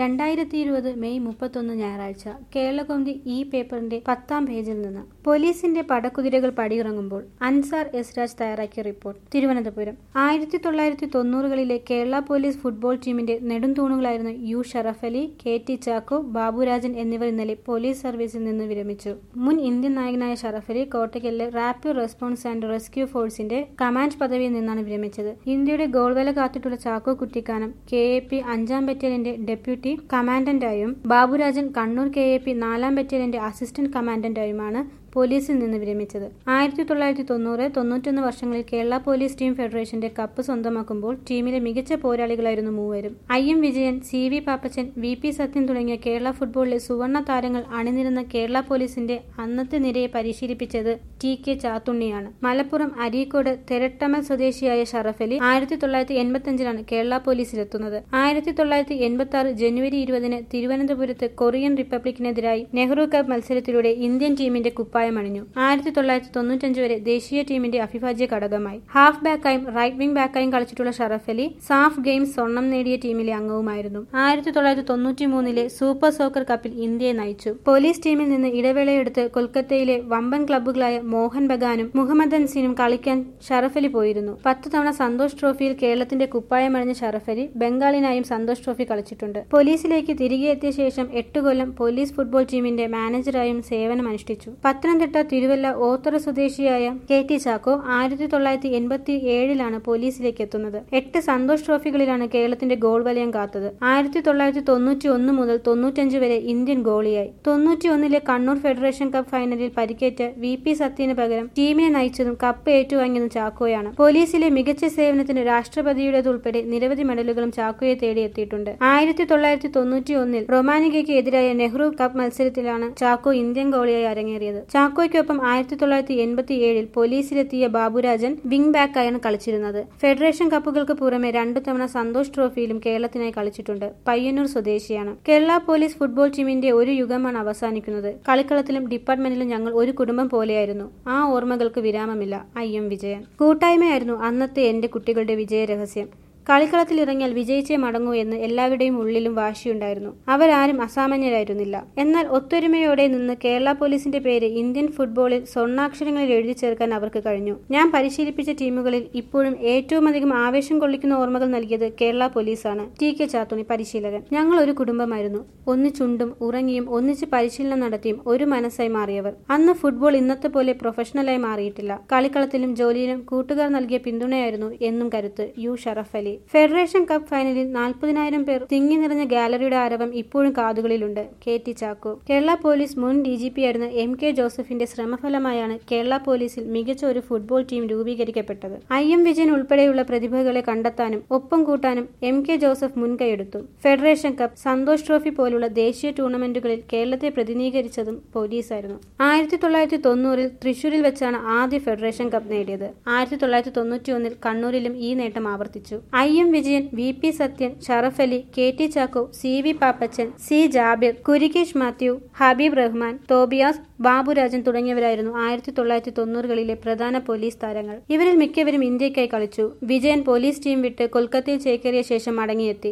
രണ്ടായിരത്തി ഇരുപത് മെയ് മുപ്പത്തൊന്ന് ഞായറാഴ്ച കേരളകൗമുദി ഈ പേപ്പറിന്റെ പത്താം പേജിൽ നിന്ന് പോലീസിന്റെ പടക്കുതിരകൾ പടിയിറങ്ങുമ്പോൾ അൻസാർ എസ് രാജ് തയ്യാറാക്കിയ റിപ്പോർട്ട് തിരുവനന്തപുരം ആയിരത്തി തൊള്ളായിരത്തി തൊണ്ണൂറുകളിലെ കേരള പോലീസ് ഫുട്ബോൾ ടീമിന്റെ നെടുംതൂണുകളായിരുന്ന U Sharaf Ali K T Chacko Baburajan എന്നിവർ ഇന്നലെ പോലീസ് സർവീസിൽ നിന്ന് വിരമിച്ചു മുൻ ഇന്ത്യൻ നായകനായ ഷറഫ് അലി കോട്ടയ്ക്കലിലെ റാപ്പിഡ് റെസ്പോൺസ് ആൻഡ് റെസ്ക്യൂ ഫോഴ്സിന്റെ കമാൻഡ് പദവിയിൽ നിന്നാണ് വിരമിച്ചത് ഇന്ത്യയുടെ ഗോൾവല കാത്തിട്ടുള്ള Chacko Kuttikkanam K A P അഞ്ചാം ബറ്റാലിയന്റെ ഡെപ്യൂട്ടി കമാൻഡന്റായും Baburajan Kannur K A P നാലാം ബറ്റാലിയന്റെ അസിസ്റ്റന്റ് കമാൻഡന്റായുമാണ് പോലീസിൽ നിന്ന് വിരമിച്ചത് ആയിരത്തി തൊള്ളായിരത്തി തൊണ്ണൂറ് തൊണ്ണൂറ്റൊന്ന് വർഷങ്ങളിൽ കേരള പോലീസ് ടീം ഫെഡറേഷന്റെ കപ്പ് സ്വന്തമാക്കുമ്പോൾ ടീമിലെ മികച്ച പോരാളികളായിരുന്നു മൂവരും I M Vijayan C V Pappachan V P Sathyan തുടങ്ങിയ കേരള ഫുട്ബോളിലെ സുവർണ താരങ്ങൾ അണിനിരുന്ന കേരള പോലീസിന്റെ അന്നത്തെ നിരയെ പരിശീലിപ്പിച്ചത് ടി കെ ചാത്തുണ്ണിയാണ് മലപ്പുറം അരീക്കോട് തെരട്ടമൽ സ്വദേശിയായ ഷറഫലി ആയിരത്തി തൊള്ളായിരത്തി എൺപത്തിയഞ്ചിലാണ് കേരള പോലീസിലെത്തുന്നത് ആയിരത്തി തൊള്ളായിരത്തി എൺപത്തി ആറ് ജനുവരി ഇരുപതിന് തിരുവനന്തപുരത്ത് കൊറിയൻ റിപ്പബ്ലിക്കിനെതിരായി നെഹ്റു കപ്പ് മത്സരത്തിലൂടെ ഇന്ത്യൻ ടീമിന്റെ കുപ്പായം അണിഞ്ഞു ആയിരത്തി തൊള്ളായിരത്തി തൊണ്ണൂറ്റഞ്ച് വരെ ദേശീയ ടീമിന്റെ അവിഭാജ്യ ഘടകമായി ഹാഫ് ബാക്കായും റൈറ്റ് വിംഗ് ബാക്കായും കളിച്ചിട്ടുള്ള ഷറഫ് അലി സാഫ് ഗെയിംസ് സ്വർണം നേടിയ ടീമിലെ അംഗവുമായിരുന്നു ആയിരത്തി തൊള്ളായിരത്തി തൊണ്ണൂറ്റി മൂന്നിലെ സൂപ്പർ സോക്കർ കപ്പിൽ ഇന്ത്യയെ നയിച്ചു പോലീസ് ടീമിൽ നിന്ന് ഇടവേളയെടുത്ത് കൊൽക്കത്തയിലെ വമ്പൻ ക്ലബ്ബുകളായ മോഹൻ ബഗാനും മുഹമ്മദ് അൻസിനും കളിക്കാൻ ഷറഫ് അലി പോയിരുന്നു പത്ത് തവണ സന്തോഷ് ട്രോഫിയിൽ കേരളത്തിന്റെ കുപ്പായമണിഞ്ഞ ഷറഫ് അലി ബംഗാളിനായും സന്തോഷ് ട്രോഫി കളിച്ചിട്ടുണ്ട് പോലീസിലേക്ക് തിരികെ എത്തിയ ശേഷം എട്ട് കൊല്ലം പോലീസ് ഫുട്ബോൾ ടീമിന്റെ മാനേജറായും സേവനമനുഷ്ഠിച്ചു പത്തനംതിട്ട തിരുവല്ല ഓത്തറ സ്വദേശിയായ കെ ടി ചാക്കോ ആയിരത്തി തൊള്ളായിരത്തി എൺപത്തി ഏഴിലാണ് പോലീസിലേക്ക് എത്തുന്നത് എട്ട് സന്തോഷ് ട്രോഫികളിലാണ് കേരളത്തിന്റെ ഗോൾ വലയം കാത്തത് ആയിരത്തി തൊള്ളായിരത്തി തൊണ്ണൂറ്റി ഒന്ന് മുതൽ തൊണ്ണൂറ്റഞ്ച് വരെ ഇന്ത്യൻ ഗോളിയായി തൊണ്ണൂറ്റി ഒന്നിലെ കണ്ണൂർ ഫെഡറേഷൻ കപ്പ് ഫൈനലിൽ പരിക്കേറ്റ വി പി സത്യന് പകരം ടീമിനെ നയിച്ചതും കപ്പ് ഏറ്റുവാങ്ങിയതും ചാക്കോയാണ് പോലീസിലെ മികച്ച സേവനത്തിന് രാഷ്ട്രപതിയുടേതുൾപ്പെടെ നിരവധി മെഡലുകളും ചാക്കോയെ തേടിയെത്തിയിട്ടുണ്ട് ആയിരത്തി തൊള്ളായിരത്തി തൊണ്ണൂറ്റി ഒന്നിൽ റൊമാനികയ്ക്ക് എതിരായ നെഹ്റു കപ്പ് മത്സരത്തിലാണ് ചാക്കോ ഇന്ത്യൻ ഗോളിയായി അരങ്ങേറിയത് ചാക്കോയ്ക്കൊപ്പം ആയിരത്തി തൊള്ളായിരത്തി എൺപത്തി ഏഴിൽ പോലീസിലെത്തിയ ബാബുരാജൻ വിംഗ് ബാക്കായാണ് കളിച്ചിരുന്നത് ഫെഡറേഷൻ കപ്പുകൾക്ക് പുറമെ രണ്ടു തവണ സന്തോഷ് ട്രോഫിയിലും കേരളത്തിനായി കളിച്ചിട്ടുണ്ട് പയ്യന്നൂർ സ്വദേശിയാണ് കേരള പോലീസ് ഫുട്ബോൾ ടീമിന്റെ ഒരു യുഗമാണ് അവസാനിക്കുന്നത് കളിക്കളത്തിലും ഡിപ്പാർട്ട്മെന്റിലും ഞങ്ങൾ ഒരു കുടുംബം പോലെയായിരുന്നു ആ ഓർമ്മകൾക്ക് വിരാമമില്ല ഐ എം വിജയൻ കൂട്ടായ്മയായിരുന്നു അന്നത്തെ എന്റെ കുട്ടികളുടെ വിജയ രഹസ്യം കളിക്കളത്തിൽ ഇറങ്ങിയാൽ വിജയിച്ചേ മടങ്ങൂ എന്ന് എല്ലാവരുടെയും ഉള്ളിലും വാശിയുണ്ടായിരുന്നു അവരാരും അസാമാന്യരായിരുന്നില്ല എന്നാൽ ഒത്തൊരുമയോടെ നിന്ന് കേരള പോലീസിന്റെ പേര് ഇന്ത്യൻ ഫുട്ബോളിൽ സ്വർണ്ണാക്ഷരങ്ങളിൽ എഴുതി ചേർക്കാൻ അവർക്ക് കഴിഞ്ഞു ഞാൻ പരിശീലിപ്പിച്ച ടീമുകളിൽ ഇപ്പോഴും ഏറ്റവും അധികം ആവേശം കൊള്ളിക്കുന്ന ഓർമ്മകൾ നൽകിയത് കേരള പോലീസാണ് ടി കെ ചാത്തുണി പരിശീലകൻ ഞങ്ങൾ ഒരു കുടുംബമായിരുന്നു ഒന്നിച്ചുണ്ടും ഉറങ്ങിയും ഒന്നിച്ച് പരിശീലനം നടത്തിയും ഒരു മനസ്സായി മാറിയവർ അന്ന് ഫുട്ബോൾ ഇന്നത്തെ പോലെ പ്രൊഫഷണലായി മാറിയിട്ടില്ല കളിക്കളത്തിലും ജോലിയിലും കൂട്ടുകാർ നൽകിയ പിന്തുണയായിരുന്നു എന്നും കരുത്ത് U Sharaf Ali federation cup ഫൈനലിൽ നാൽപ്പതിനായിരം പേർ തിങ്ങി നിറഞ്ഞ ഗാലറിയുടെ ആരവം ഇപ്പോഴും കാതുകളിലുണ്ട് K T Chacko Kerala police മുൻ ഡി ജി പി ആയിരുന്ന എം കെ ജോസഫിന്റെ ശ്രമഫലമായാണ് കേരള പോലീസിൽ മികച്ച ഒരു ഫുട്ബോൾ ടീം രൂപീകരിക്കപ്പെട്ടത് ഐ എം വിജയൻ ഉൾപ്പെടെയുള്ള പ്രതിഭകളെ കണ്ടെത്താനും ഒപ്പം കൂട്ടാനും എം കെ ജോസഫ് മുൻകൈയെടുത്തു ഫെഡറേഷൻ കപ്പ് സന്തോഷ് ട്രോഫി പോലുള്ള ദേശീയ ടൂർണമെന്റുകളിൽ കേരളത്തെ പ്രതിനിധീകരിച്ചതും പോലീസായിരുന്നു ആയിരത്തി തൊള്ളായിരത്തി തൊണ്ണൂറിൽ തൃശൂരിൽ വെച്ചാണ് ആദ്യ ഫെഡറേഷൻ കപ്പ് നേടിയത് ആയിരത്തി തൊള്ളായിരത്തി തൊണ്ണൂറ്റി ഒന്നിൽ കണ്ണൂരിലും ഈ നേട്ടം ആവർത്തിച്ചു I M Vijayan V P Sathyan Sharaf Ali K T Chacko C V Pappachan C Jabir Kurikesh Mathew Habib Rahman Tobias Baburajan തുടങ്ങിയവരായിരുന്നു ആയിരത്തി തൊള്ളായിരത്തി തൊണ്ണൂറുകളിലെ പ്രധാന പോലീസ് താരങ്ങൾ ഇവരിൽ മിക്കവരും ഇന്ത്യക്കായി കളിച്ചു വിജയൻ പോലീസ് ടീം വിട്ട് കൊൽക്കത്തയിൽ ചേക്കേറിയ ശേഷം മടങ്ങിയെത്തി